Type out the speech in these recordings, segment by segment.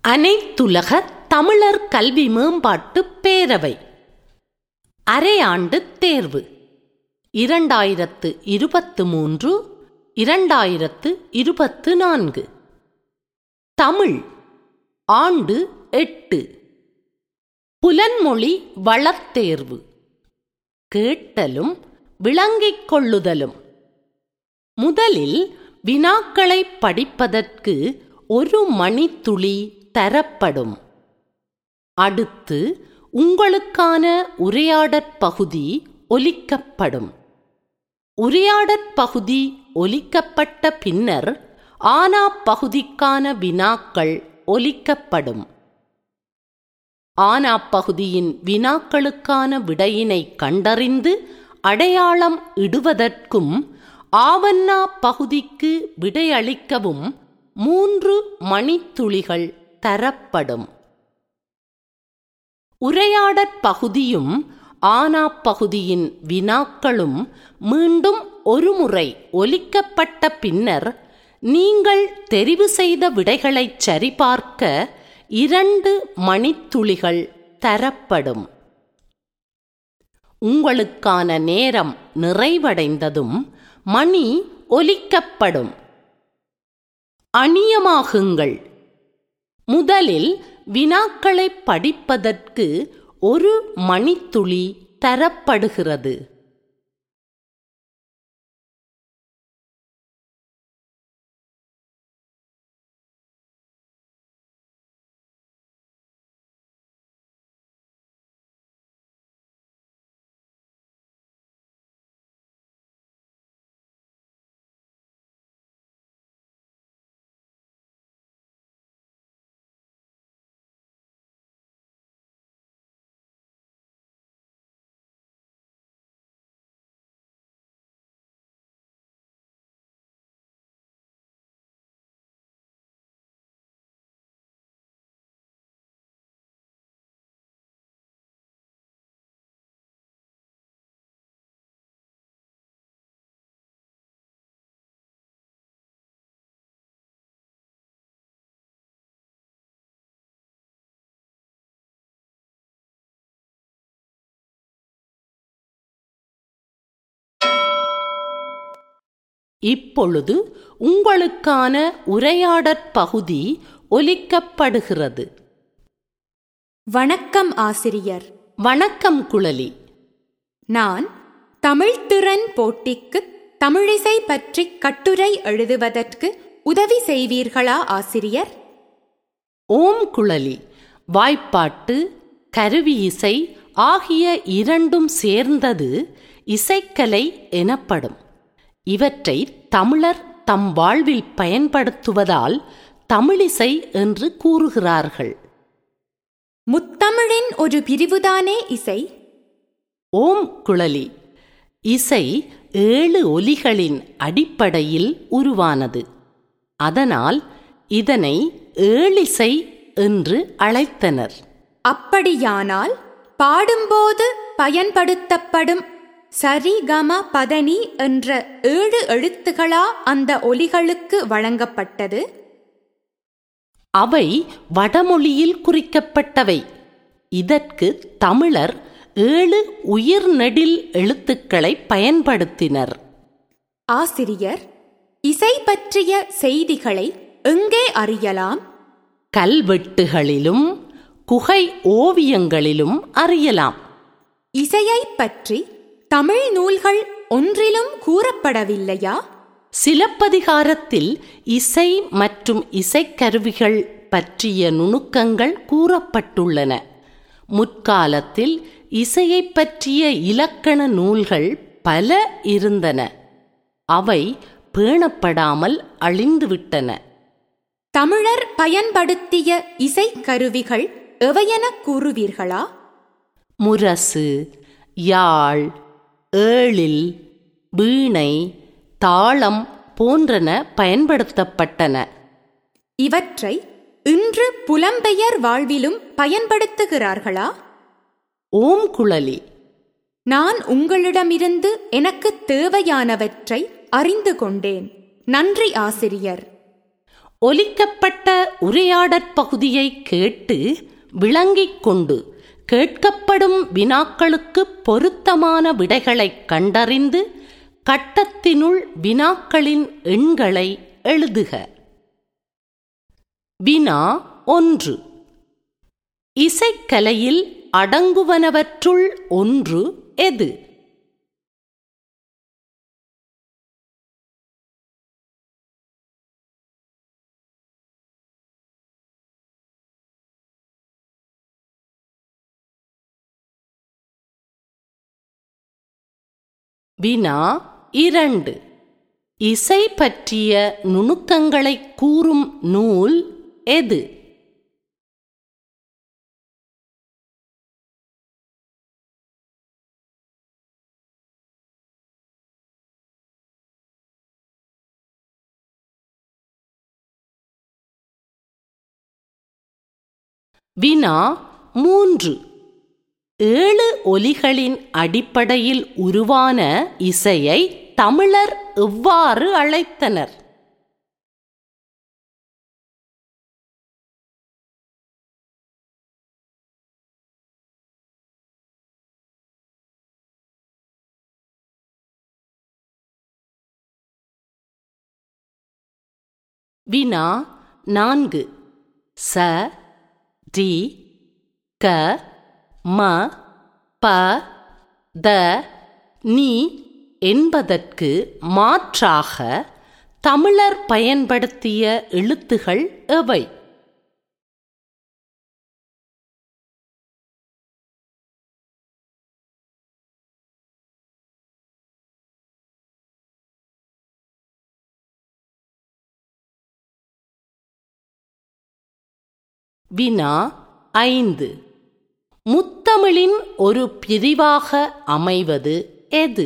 அனைத்துலக தமிழர் கல்வி மேம்பாட்டு பேரவை அரையாண்டு தேர்வு இரண்டாயிரத்து இருபத்து மூன்று இரண்டாயிரத்து இருபத்து நான்கு தமிழ் ஆண்டு எட்டு புலன்மொழி வளத்தேர்வு கேட்டலும் விளங்கிக் கொள்ளுதலும் முதலில் வினாக்களை படிப்பதற்கு ஒரு மணித்துளி தரப்படும் அடுத்து உங்களுக்கான உரையாடற் பகுதி ஒலிக்கப்படும் உரையாடற் பகுதி ஒலிக்கப்பட்ட பின்னர் ஆனா பகுதிக்கான வினாக்கள் ஒலிக்கப்படும் ஆனா பகுதியின் வினாக்களுக்கான விடையினை கண்டறிந்து அடையாளம் இடுவதற்கும் ஆவண்ணா பகுதிக்கு விடையளிக்கவும் மூன்று மணித்துளிகள் தரப்படும் உரையாடற் பகுதியும் ஆனா பகுதியின் வினாக்களும் மீண்டும் ஒருமுறை ஒலிக்கப்பட்ட பின்னர் நீங்கள் தெரிவு செய்த விடைகளைச் சரிபார்க்க இரண்டு மணித்துளிகள் தரப்படும் உங்களுக்கான நேரம் நிறைவடைந்ததும் மணி ஒலிக்கப்படும் அணியமாகுங்கள் முதலில் வினாக்களை படிப்பதற்கு ஒரு மணித்துளி தரப்படுகிறது இப்பொழுது உங்களுக்கான உரையாடற் பகுதி ஒலிக்கப்படுகிறது வணக்கம் ஆசிரியர் வணக்கம் குழலி நான் தமிழ்த்திறன் போட்டிக்கு தமிழிசை பற்றி கட்டுரை எழுதுவதற்கு உதவி செய்வீர்களா ஆசிரியர் ஓம் குழலி வாய்ப்பாட்டு கருவி இசை ஆகிய இரண்டும் சேர்ந்தது இசைக்கலை எனப்படும் இவற்றை தமிழர் தம் வாழ்வில் பயன்படுத்துவதால் தமிழிசை என்று கூறுகிறார்கள் முத்தமிழின் ஒரு பிரிவுதானே இசை ஓம் குழலி இசை ஏழு ஒலிகளின் அடிப்படையில் உருவானது அதனால் இதனை ஏழிசை என்று அழைத்தனர் அப்படியானால் பாடும்போது பயன்படுத்தப்படும் சரி கம பதனி என்ற ஏழு எழுத்துகளா அந்த ஒலிகளுக்கு வழங்கப்பட்டது அவை வடமொழியில் குறிக்கப்பட்டவை இதற்கு தமிழர் ஏழு உயிர் நெடில் எழுத்துக்களை பயன்படுத்தினர் ஆசிரியர் இசை பற்றிய செய்திகளை எங்கே அறியலாம் கல்வெட்டுகளிலும் குகை ஓவியங்களிலும் அறியலாம் இசையைப் பற்றி தமிழ் நூல்கள் ஒன்றிலும் கூறப்படவில்லையா சிலப்பதிகாரத்தில் இசை மற்றும் இசைக்கருவிகள் பற்றிய நுணுக்கங்கள் கூறப்பட்டுள்ளன முற்காலத்தில் இசையைப் பற்றிய இலக்கண நூல்கள் பல இருந்தன அவை பேணப்படாமல் அழிந்துவிட்டன தமிழர் பயன்படுத்திய இசைக்கருவிகள் எவையென கூறுவீர்களா முரசு யாழ் ஏழில் வீணை தாளம் போன்றன பயன்படுத்தப்பட்டன இவற்றை இன்று புலம்பெயர் வாழ்விலும் பயன்படுத்துகிறார்களா ஓம் குழலி நான் உங்களிடமிருந்து எனக்கு தேவையானவற்றை அறிந்து கொண்டேன் நன்றி ஆசிரியர் ஒலிக்கப்பட்ட உரையாடற் பகுதியை கேட்டு விளங்கிக் கொண்டு கேட்கப்படும் வினாக்களுக்கு பொருத்தமான விடைகளைக் கண்டறிந்து கட்டத்தினுள் வினாக்களின் எண்களை எழுதுக வினா ஒன்று இசைக்கலையில் அடங்குவனவற்றுள் ஒன்று எது வினா இரண்டு இசை பற்றிய நுணுக்கங்களைக் கூறும் நூல் எது வினா மூன்று ஏழு ஒலிகளின் அடிப்படையில் உருவான இசையை தமிழர் எவ்வாறு அழைத்தனர் வினா நான்கு ச டி க ம ப த நீ என்பதற்கு மாற்றாக தமிழர் பயன்படுத்திய எழுத்துகள் எவை வினா ஐந்து முத்தமிழின் ஒரு பிரிவாக அமைவது எது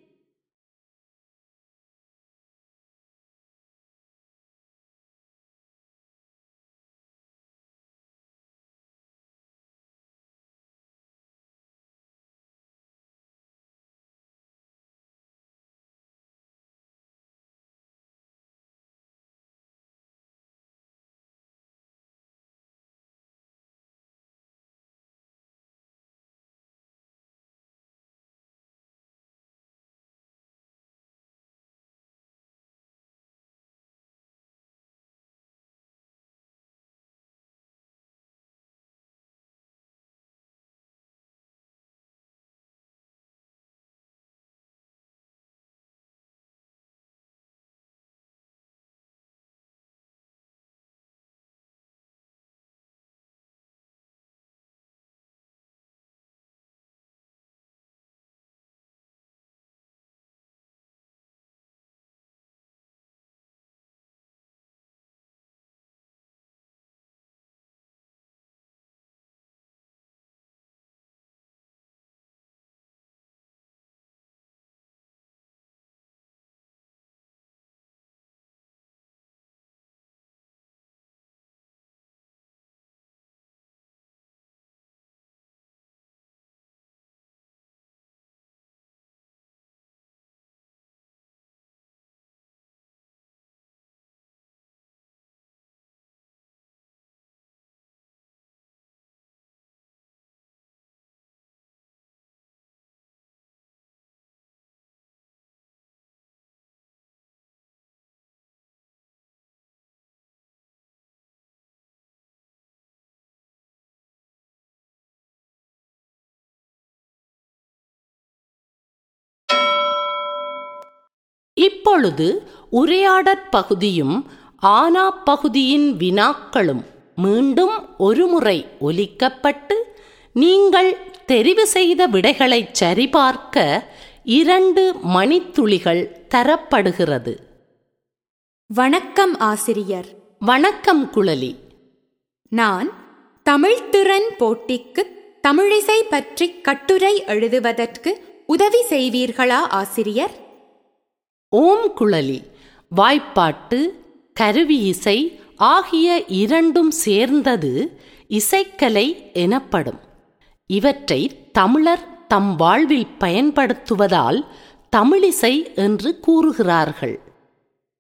இப்பொழுது உரையாடற் பகுதியும் ஆனா பகுதியின் வினாக்களும் மீண்டும் ஒருமுறை ஒலிக்கப்பட்டு நீங்கள் தெரிவு செய்த விடைகளைச் சரிபார்க்க இரண்டு மணித்துளிகள் தரப்படுகிறது வணக்கம் ஆசிரியர் வணக்கம் குழலி நான் தமிழ்த்திறன் போட்டிக்கு தமிழிசை பற்றி கட்டுரை எழுதுவதற்கு உதவி செய்வீர்களா ஆசிரியர் ஓம் குழலி வாய்ப்பாட்டு கருவி இசை ஆகிய இரண்டும் சேர்ந்தது இசைக்கலை எனப்படும் இவற்றை தமிழர் தம் வாழ்வில் பயன்படுத்துவதால் தமிழிசை என்று கூறுகிறார்கள்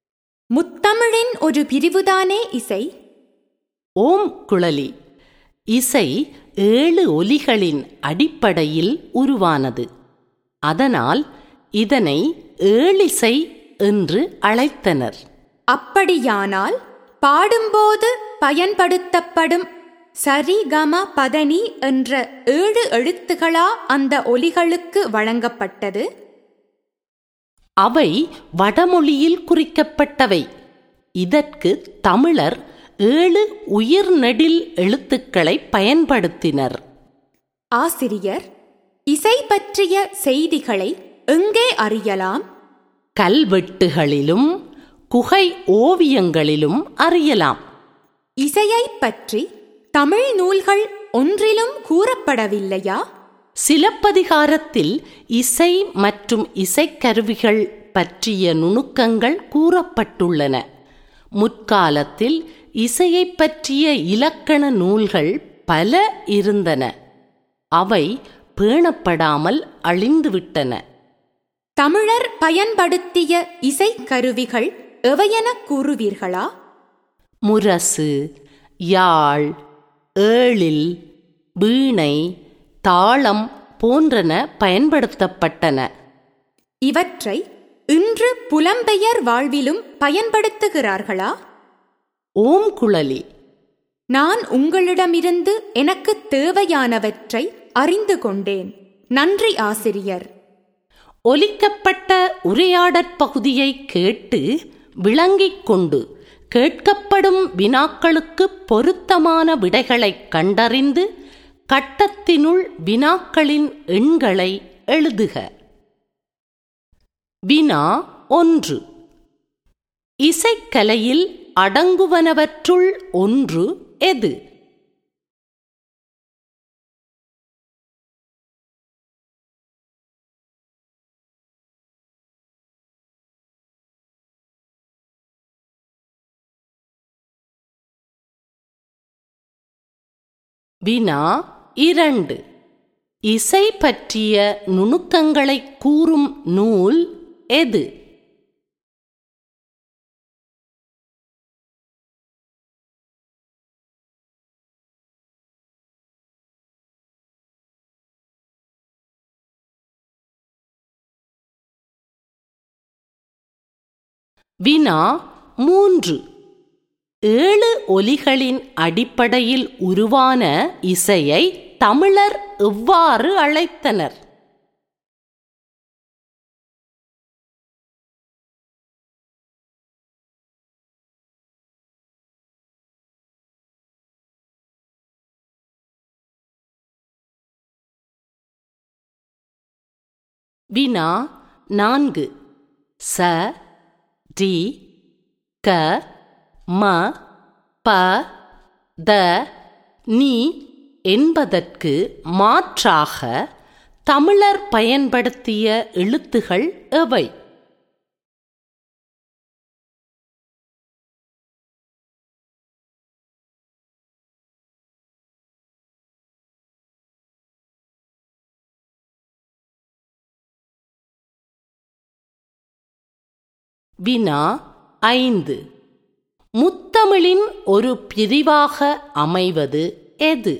முத்தமிழின் ஒரு பிரிவுதானே இசை ஓம் குழலி இசை ஏழு ஒலிகளின் அடிப்படையில் உருவானது அதனால் இதனை ஏழிசை என்று அழைத்தனர் அப்படியானால் பாடும்போது பயன்படுத்தப்படும் சரி கம பதனி என்ற ஏழு எழுத்துகளா அந்த ஒலிகளுக்கு வழங்கப்பட்டது அவை வடமொழியில் குறிக்கப்பட்டவை இதற்கு தமிழர் ஏழு உயிர்நெடில் எழுத்துக்களை பயன்படுத்தினர் ஆசிரியர் இசை பற்றிய செய்திகளை எங்கே அறியலாம் கல்வெட்டுகளிலும் குகை ஓவியங்களிலும் அறியலாம் இசையைப் பற்றி தமிழ் நூல்கள் ஒன்றிலும் கூறப்படவில்லையா சிலப்பதிகாரத்தில் இசை மற்றும் இசைக்கருவிகள் பற்றிய நுணுக்கங்கள் கூறப்பட்டுள்ளன முற்காலத்தில் இசையைப் பற்றிய இலக்கண நூல்கள் பல இருந்தன அவை பேணப்படாமல் அழிந்துவிட்டன தமிழர் பயன்படுத்திய இசைக்கருவிகள் எவையென கூறுவீர்களா முரசு யாழ் ஏழில் வீணை தாளம் போன்றன பயன்படுத்தப்பட்டன இவற்றை இன்று புலம்பெயர் வாழ்விலும் பயன்படுத்துகிறார்களா ஓம் குழலி நான் உங்களிடமிருந்து எனக்கு தேவையானவற்றை அறிந்து கொண்டேன் நன்றி ஆசிரியர் ஒலிக்கப்பட்ட உரையாடற் பகுதியை கேட்டு விளங்கிக் கொண்டு கேட்கப்படும் வினாக்களுக்கு பொருத்தமான விடைகளைக் கண்டறிந்து கட்டத்தினுள் வினாக்களின் எண்களை எழுதுக வினா ஒன்று இசைக்கலையில் அடங்குவனவற்றுள் ஒன்று எது வினா இரண்டு இசை பற்றிய நுணுக்கங்களைக் கூறும் நூல் எது வினா மூன்று ஏழு ஒலிகளின் அடிப்படையில் உருவான இசையை தமிழர் எவ்வாறு அழைத்தனர் வினா நான்கு ச டி க ம ப த நீ என்பதற்கு மாற்றாக தமிழர் பயன்படுத்திய எழுத்துகள் எவை வினா ஐந்து முத்தமிழின் ஒரு பிரிவாக அமைவது எது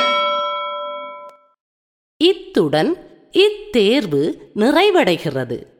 இத்துடன் இத்தேர்வு நிறைவடைகிறது